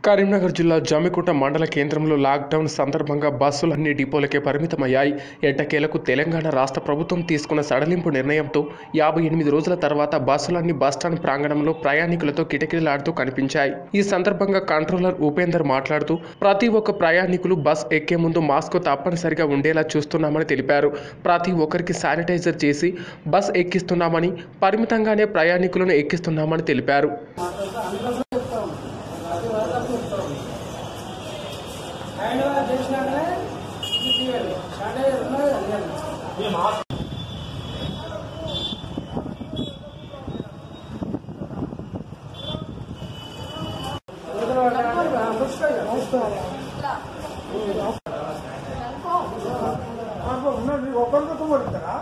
కరీంనగర్ జిల్లా జమ్మికుంట మండల కేంద్రంలో లాక్డౌన్ సందర్భంగా బస్సులన్నీ డిపోలకే పరిమితమయ్యాయి ఎట్టకేలకు తెలంగాణ రాష్ట్ర ప్రభుత్వం తీసుకున్న సడలింపు నిర్ణయంతో యాభై ఎనిమిది రోజుల తర్వాత బస్సులన్నీ బస్టాండ్ ప్రాంగణంలో ప్రయాణికులతో కిటకిటలాడుతూ కనిపించాయి ఈ సందర్భంగా కంట్రోలర్ ఉపేందర్ మాట్లాడుతూ ప్రతి ఒక్క ప్రయాణికులు బస్ ఎక్కే ముందు మాస్క్ తప్పనిసరిగా ఉండేలా చూస్తున్నామని తెలిపారు ప్రతి ఒక్కరికి శానిటైజర్ చేసి బస్ ఎక్కిస్తున్నామని పరిమితంగానే ప్రయాణికులను ఎక్కిస్తున్నామని తెలిపారు హ్యాండ్ వాష్ చేసినాకనే ఇది తీయాలి శానిటైజర్ ఉన్నది అది ఒకరికి పడుతారా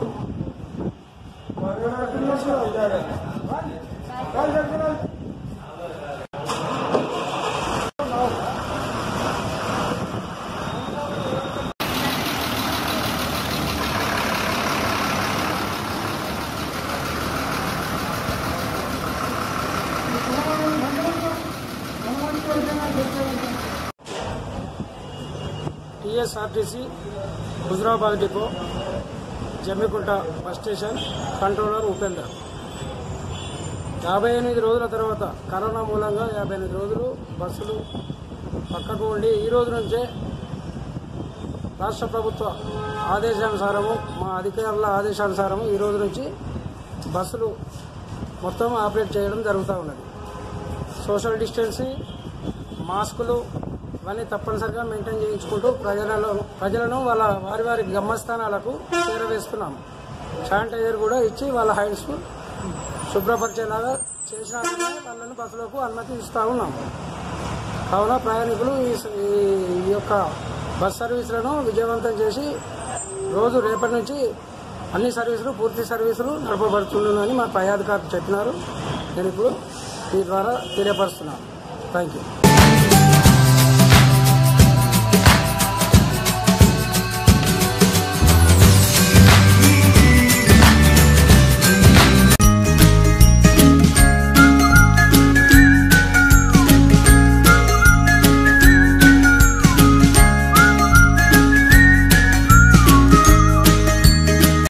TSRTC Huzurabad depot Jammikunta bus station controller Upender యాభై ఎనిమిది రోజుల తర్వాత కరోనా మూలంగా యాభై ఎనిమిది రోజులు బస్సులు పక్కకు ఉండి ఈ రోజు నుంచే రాష్ట్ర ప్రభుత్వ ఆదేశానుసారము మా అధికారుల ఆదేశానుసారము ఈ రోజు నుంచి బస్సులు మొత్తం ఆపరేట్ చేయడం జరుగుతూ ఉన్నది సోషల్ డిస్టెన్సింగ్ మాస్కులు ఇవన్నీ తప్పనిసరిగా మెయింటైన్ చేయించుకుంటూ ప్రజలలో ప్రజలను వాళ్ళ వారి వారి గమ్యస్థానాలకు చేరవేస్తున్నాం శానిటైజర్ కూడా ఇచ్చి వాళ్ళ హైడ్స్ శుభ్రపరిచేలాగా చేసిన వాళ్ళని బస్సులకు అనుమతి ఇస్తూ ఉన్నాం కావున ప్రయాణికులు ఈ ఈ- ఈ యొక్క బస్ సర్వీసులను విజయవంతం చేసి రోజు రేపటి నుంచి అన్ని సర్వీసులు పూర్తి సర్వీసులు నడపబడుతుందని మా పై అధికారులు చెప్పినారు నేను ఇప్పుడు మీ ద్వారా తెలియపరుస్తున్నాను థ్యాంక్ యూ